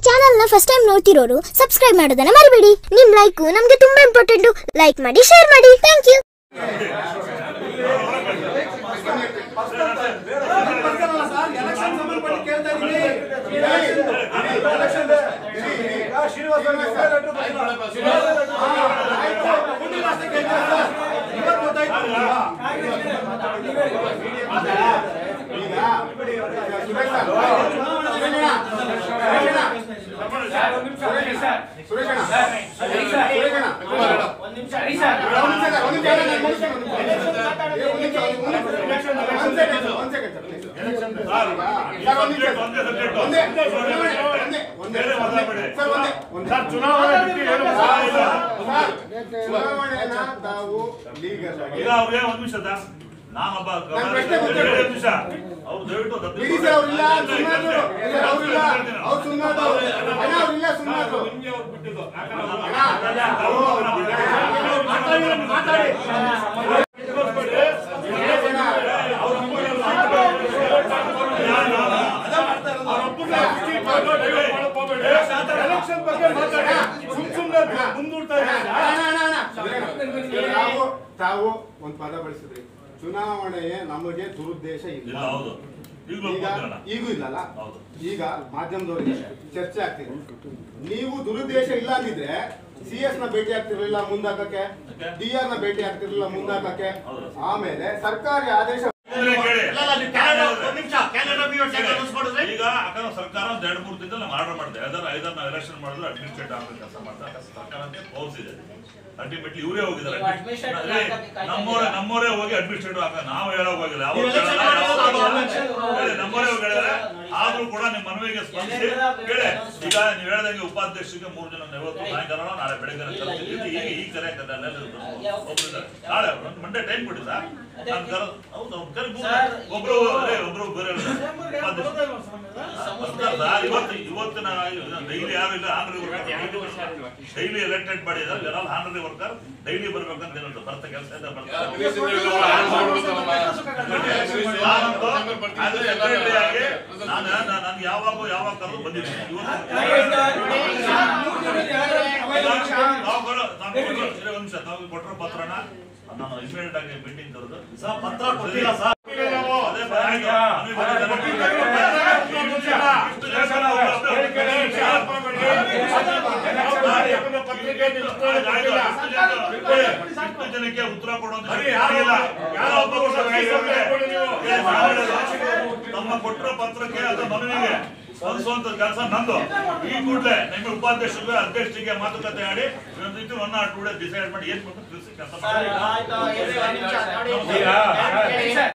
Channel ನ first time ನೋಡ್ತಿರೋರು subscribe ಮಾಡೋದನ್ನ ಮರಿಬೇಡಿ ನಿಮ್ ಲೈಕ್ ನಮ್ಗೆ ತುಂಬಾ ಇಂಪಾರ್ಟೆಂಟ್ ಲೈಕ್ ಮಾಡಿ ಶೇರ್ ಮಾಡಿ ಥ್ಯಾಂಕ್ ಯು ಎಲೆಕ್ಷನ್ ಸಂಬಂಧಪಟ್ಟ ಕೇಳ್ತಾ ಇದ್ದೀನಿ ಶ್ರೀನಿವಾಸ ಸರ್ ಚುನಾವಣೆ ಬಿಟ್ಟು ಏನು ಮಾತಾಡಿಲ್ಲ. ಚುನಾವಣೆನ ತಾವು ಲೀಗಲ್ ಈಗ ಅವ್ರಿಗೆ ಒಂದ್ ನಿಮಿಷ ಸರ್. ನಾನೊಬ್ಬ ನಾನ್ ಪ್ರಶ್ನೆ ಗೊತ್ತಿಲ್ಲ. ಎರಡು ನಿಮಿಷ ಅವ್ರು ದಯವಿಟ್ಟು ಅದು ಬಿಡಿ ಸರ್ ಅವ್ರಿಲ್ಲ ಸುಮ್ಮನಾದ್ರು ಅವ್ರಿಲ್ಲ ಅವ್ರು ಸುಮ್ಮನಾದ್ರು ಅಣ್ಣ ಅವ್ರಿಲ್ಲ ಸುಮ್ಮನಾದ್ರು ಎಲೆಕ್ಷನ್ ಬಗ್ಗೆ ಮಾತಾಡಿ ಸುಮ್ ಸುಮ್ನೆ ಮುಂದೂಡ್ತಾ ಇದ್ದಾರೆ ಅಣ್ಣ, ಅಣ್ಣ, ಅಣ್ಣ. ತಾವು ತಾವು ಒಂದ್ ಪದ ಬಳಸಿದ್ರಿ ಚುನಾವಣೆಯೇ ನಮಗೆ ದುರುದ್ದೇಶ ಇಲ್ಲ ಇಲ್ಲ ಹೌದು ಈಗಲೂ ಈಗ ಒಪ್ಕೊತೀರಲ್ಲ? ಈಗೂ ಇಲ್ಲಲ್ಲ ಹೌದು ಈಗ ಮಾಧ್ಯಮದವರಿಗೆ ಚರ್ಚೆ ಆಗ್ತಿದೆ ನೀವು ದುರುದ್ದೇಶ ಇಲ್ಲ ಅಂದಿದ್ರೆ ಸಿ ಎಸ್ ನ ಭೇಟಿ ಆಗ್ತಿರ್ಲಿಲ್ಲ ಮುಂದಾಕಕ್ಕೆ ಯಾಕೆ? ಡಿ ಆರ್ ನ ಭೇಟಿ ಆಗ್ತಿರ್ಲಿಲ್ಲ ಮುಂದಾಕಕ್ಕೆ ಹೌದು. ಆಮೇಲೆ ಸರ್ಕಾರಿ ಆದೇಶ ಅಂದ್ರೆ ಕೇಳಿ. ಮಾಡಿದ್ರೆ ಈಗ ಯಾಕಂದ್ರೆ ಸರ್ಕಾರ ಒಂದ್ ಎರಡು ಮೂರು ದಿನದಲ್ಲಿ ನಾವು ಆರ್ಡರ್ ಮಾಡಿದೆ ಐದಾರು ಐದಾರು ನಾವು ಎಲೆಕ್ಷನ್ ಮಾಡಿದ್ರೆ ಅಡ್ಮಿನಿಸ್ಟ್ರೇಟ್ ಆಗಬೇಕು ಕೆಲಸ ಮಾಡ್ತಾರೆ ಸರ್ಕಾರಕ್ಕೆ ಪವರ್ಸ್ ಇದೆ ಅಲ್ಟಿಮೇಟ್ಲಿ ಇವರೇ ಹೋಗಿದ್ದಾರೆ ನೀವು administrative ಅದೇ ಹಾಕಕ್ಕೆ ಕಾಯ್ತಾ ನಮ್ಮವರೇ ಇದ್ದೀರಾ? ನಮ್ಮವರೇ ಹೋಗಿ ಅಡ್ಮಿನಿಸ್ಟ್ರೇಟಿವ್ ಹಾಕ ನಾವು ಹೇಳೋಕ್ ಹೋಗಿಲ್ಲ ಯಾವಾಗ ನೀವು election ಹೇಳಲ್ಲ, ಮಾಡೋದು ಯಾವಾಗ ಅದು ಹೇಳಲ್ಲ. election ಹೇಳಿ, ನಮ್ಮವರೇ ಹೋಗಿ ಹೇಳಿದ್ರೆ ಆದ್ರೂ ಕೂಡ ನಿಮ್ಮ ಮನವಿಗೆ ಸ್ಪಂದಿಸಿ ಕೇಳಿ ಈಗ ನೀವು ಹೇಳ್ದಂಗೆ ಉಪಾಧ್ಯಕ್ಷರಿಗೆ ಮೂರು ಜನ ಇವತ್ತು ಸಾಯಂಕಾಲ ನಾಳೆ ಬೆಳಗ್ಗೆ ಕರೆಸಿದ್ದೀವಿ ಈಗ ಈ ಕರೆ ಒಬ್ಬರಿದ್ದಾರೆ ನಾಳೆ ಒಂದು ಮಂಡೇ ಟೈಮ್ ಕೊಟ್ಟಿಲ್ಲ ನಾನು ಕರ ಹೌದು ಅವ್ರು ಕರೆ ಮೂರು ಸರ್, ಒಬ್ರು ಅದೇ ಒಬ್ರು ಬೇರೆ ಉಪಾಧ್ಯಕ್ಷ ಬರ್ತಾರೆ ಸರ್, ಇವತ್ತು ಇವತ್ತಿನ ಡೈಲಿ ಯಾರು ಇಲ್ಲ ಆಂಗ್ರಿ ಡೈಲಿ ಎಲೆಕ್ಟೆಡ್ ಮಾಡಿದ್ದಾರೆ ಯಾರು ಆಂಗ್ರಿ ವರ್ಕರ್ ಡೈಲಿ ಬರ್ಬೇಕಂತ ಏನಿಲ್ಲ ಬರ್ತ ಕೆಲಸ ಇದೆ ಬರ್ತಾರೆ ನಾನಂತೂ as a secretary ಆಗಿ ನಾನು ನಾನು- ನಾನು ಯಾವಾಗ ಯಾವಾಗ ಕರೆದು ಬಂದಿದ್ದೀನಿ ಇವತ್ತು ತಾವು ಕೊಡೋ- ತಾವು ಕೊಡೋ- ಇರೇ ಒಂದ್ ನಿಮಿಷ ತಾವು ಕೊಟ್ಟರು ಪತ್ರನ ನಾನು ಇಮಿಡಿಯೇಟ್ ಆಗಿ ಮೀಟಿಂಗ್ ಕರೆದು ಸರ್ ಪತ್ರ ಕೊಟ್ಟಿಲ್ಲ ಸರ್ ಅದೇ ಬ- ಆಯ್ತು. ನಮಗೆ ಬಂದಿದ್ದಾರೆ. ಇಷ್ಟು ಜನ ಇಷ್ಟು ಜನಕ್ಕೆ ಉತ್ತರ ಕೊಡುವಂತ ಇಲ್ಲ. ಯಾರೋ ಒಬ್ಬ ತಮ್ಮ ಕೊಟ್ಟಿರೋ ಪತ್ರಕ್ಕೆ ಅಥವಾ ಮನವಿಗೆ ಸ್ಪಂದಿಸುವಂತ ಕೆಲಸ ನಂದು ಈ ಕೂಡಲೇ ನಿಮ್ಮ ಉಪಾಧ್ಯಕ್ಷರಿಗೆ ಅಧ್ಯಕ್ಷರಿಗೆ ಮಾತುಕತೆ ಆಡಿ ಇವತ್ತು one or two day decide ಮಾಡಿ ಏನ್ ಬೇಕು ತಿಳಿಸಿ ಕೆಲಸ ಸರ್ ಮಾಡಿ ಆಯ್ತು ಎರಡು ನಿಮಿಷ ನೋಡಿ ಈಗ- ಕೇಳಿ ಸರ್